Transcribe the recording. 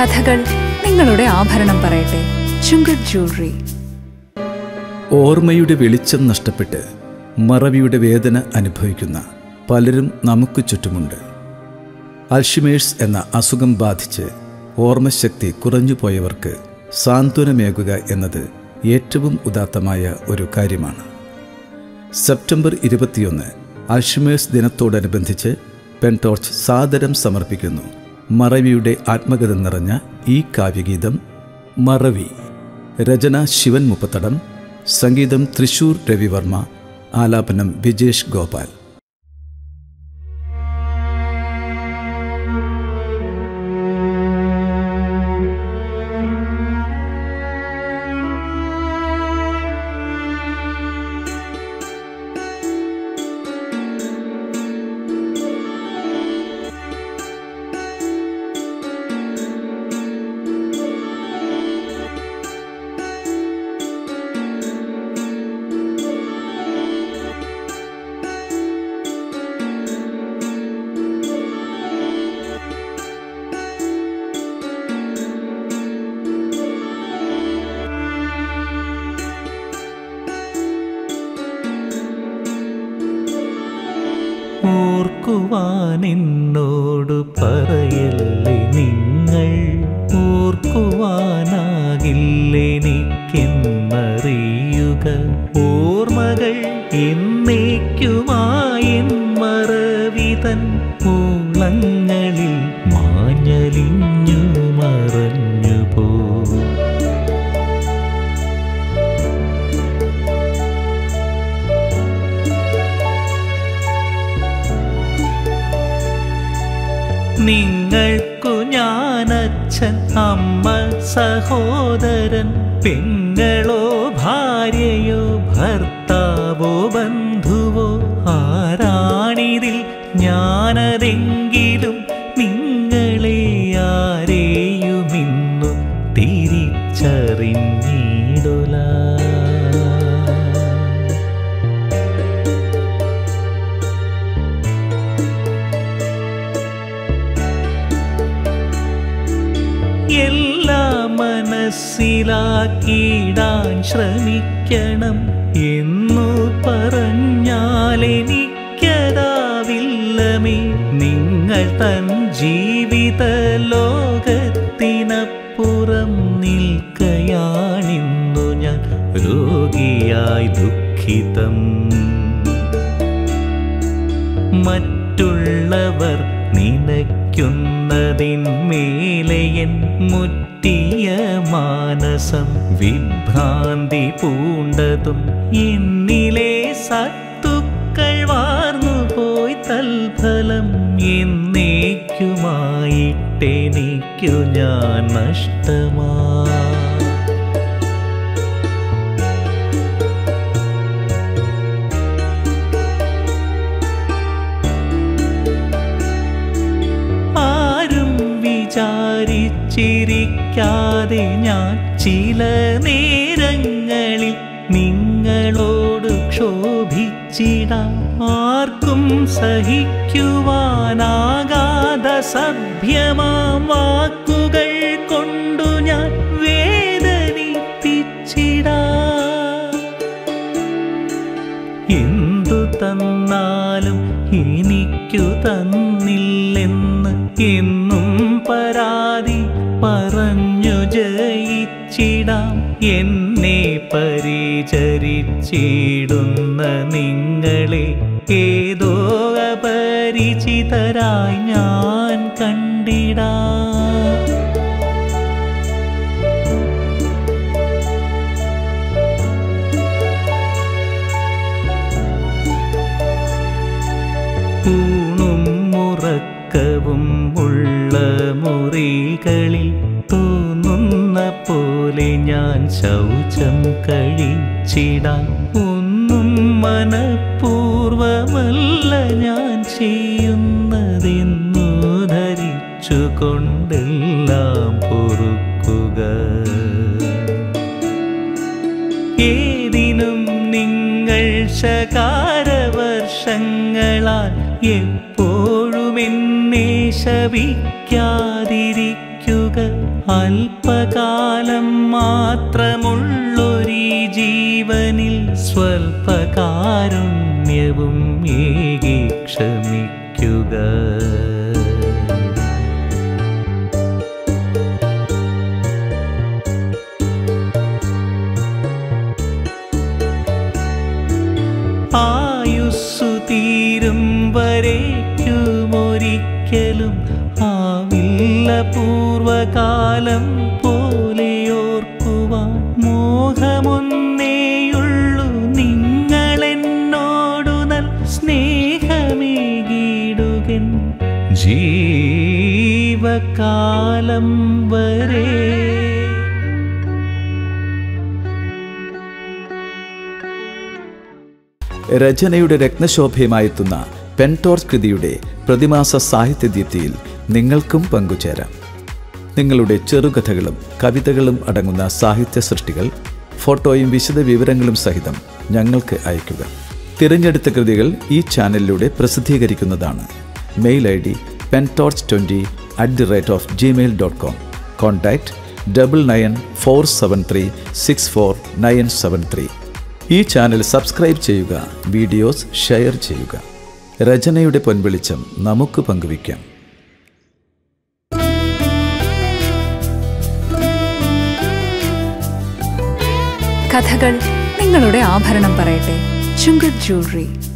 കഥകൾ നിങ്ങളുടെ ആഭരണം പറയട്ടെ ചുങ്കത് ജ്വല്ലറി ഓർമ്മയുടെ വെളിച്ചം നഷ്ടപ്പെട്ട് മറവിയുടെ വേദന അനുഭവിക്കുന്ന പലരും നമുക്ക് ചുറ്റുമുണ്ട് അൽഷിമേഴ്സ് എന്ന അസുഖം ബാധിച്ച് ഓർമ്മശക്തി കുറഞ്ഞുപോയവർക്ക് സാന്ത്വനമേകുക എന്നത് ഏറ്റവും ഉദാത്തമായ ഒരു കാര്യമാണ് സെപ്റ്റംബർ ഇരുപത്തിയൊന്ന് അൽഷിമേഴ്സ് ദിനത്തോടനുബന്ധിച്ച് പെൻടോർച്ച് സാദരം സമർപ്പിക്കുന്നു മറവിയുടെ ആത്മകഥ നിറഞ്ഞ ഈ കാവ്യഗീതം മറവി രചന ശിവൻ മുപ്പത്തടം സംഗീതം തൃശൂർ രവിവർമ്മ ആലാപനം വിജേഷ് ഗോപാൽ ഓർക്കുവാൻ എന്നോടു പറയല്ലേ നിങ്ങൾ ഓർക്കുവാനാകില്ലെനിക്കെന്നറിയുക ഓർമ്മകൾ എന്നേക്കുമായൻ മറവിതൻ പൂളങ്ങളിൽ മാഞ്ഞലിഞ്ഞു മറഞ്ഞു പോ നിങ്ങൾക്കു ഞാനച്ഛൻ അമ്മ സഹോദരൻ പെങ്ങളോ ഭാര്യയോ ഭർത്താവോ ബന്ധുവോ ആരാണിതിൽ ഞാനതെങ്കിലും നിങ്ങളെ ആരെയുമിന്നു തിരിച്ചറിഞ്ഞിടല എല്ലാം മനസ്സിലാക്കിയിടാൻ ശ്രമിക്കണം എന്നു പറഞ്ഞാൽ എനിക്കതാവില്ലമേ നിങ്ങൾ തൻ ജീവിത ലോകത്തിനപ്പുറം നിൽക്കയാണിന്നു ഞാൻ രോഗിയായി ദുഃഖിതം മറ്റുള്ളവർ നിനയ്ക്കുന്നതിന്മേലെയൻ മുറ്റിയ മാനസം വിഭ്രാന്തി പൂണ്ടതും എന്നിലെ സത്തുക്കൾ വാർന്നു പോയി തൽഫലം എന്നേക്കുമായിട്ടെനിക്കു ഞാൻ നഷ്ടമാ ആരും വിചാരിച്ചിരിക്കാതെ ഞാൻ ചില നേരങ്ങളിൽ നിങ്ങളോട് ക്ഷോഭിച്ചിടാം ആർക്കും സഹിക്കുവാനാകാത സഭ്യമാം വാക്കുകൾ കൊണ്ടു ഞാൻ വേദനിപ്പിച്ചിടാം എന്തു തന്നാലും എനിക്കു തന്നില്ലെന്ന് എന്നും പരാതി പറഞ്ഞു ജയിച്ചിടാം എന്നെ പരിചരിച്ചിടുന്ന നിങ്ങളെ ഏതോ അപരിചിതരായി ഞാൻ കണ്ടിടാം ഊണും ഉറക്കവും ഉള്ള മുറികളിൽ തോന്നുന്ന പോലെ ഞാൻ ശൗചം കഴിച്ചിടാം ഒന്നും മനഃപൂർവമല്ല ഞാൻ ചെയ്യുന്നതെന്നു ധരിച്ചുകൊണ്ടെല്ലാം പൊറുക്കുക ഏതിനും നിങ്ങൾ ശകാരവർഷങ്ങളാൽ എപ്പോഴും എന്നെ ശപിക്കാതിരിക്കുക അല്പകാലം മാത്രമുള്ളൊരീ ജീവനിൽ സ്വൽപകാരുണ്യവും ഏകി ക്ഷമിക്കുക ആയുസ്സു തീരും വരേക്കുമൊരിക്കലും ആവില്ല പൂർവകാലം പോലെയോർക്കുവാൻ മോഹമൊന്നേയുള്ളു നിങ്ങളെന്നോടു നൽ സ്നേഹമേകിടുകൻ ജീവകാലം വരെ രചനയുടെ രത്നശോഭയുമായെത്തുന്ന പെൻടോർസ് കൃതിയുടെ പ്രതിമാസ സാഹിത്യദീപ്തിയിൽ നിങ്ങൾക്കും പങ്കുചേരാം നിങ്ങളുടെ ചെറുകഥകളും കവിതകളും അടങ്ങുന്ന സാഹിത്യ സൃഷ്ടികൾ ഫോട്ടോയും വിശദ വിവരങ്ങളും സഹിതം ഞങ്ങൾക്ക് അയയ്ക്കുക തിരഞ്ഞെടുത്ത കൃതികൾ ഈ ചാനലിലൂടെ പ്രസിദ്ധീകരിക്കുന്നതാണ് mail I D pen torch twenty at the rate of Gmail dot com contact double nine four seven three six four nine seven three ഈ ചാനൽ സബ്സ്ക്രൈബ് ചെയ്യുക വീഡിയോസ് ഷെയർ ചെയ്യുക രചനയുടെ പൊൻവെളിച്ചം നമുക്ക് പങ്കുവയ്ക്കാം കഥകൾ നിങ്ങളുടെ ആഭരണം പറയട്ടെ ചുങ്കത് ജ്വല്ലറി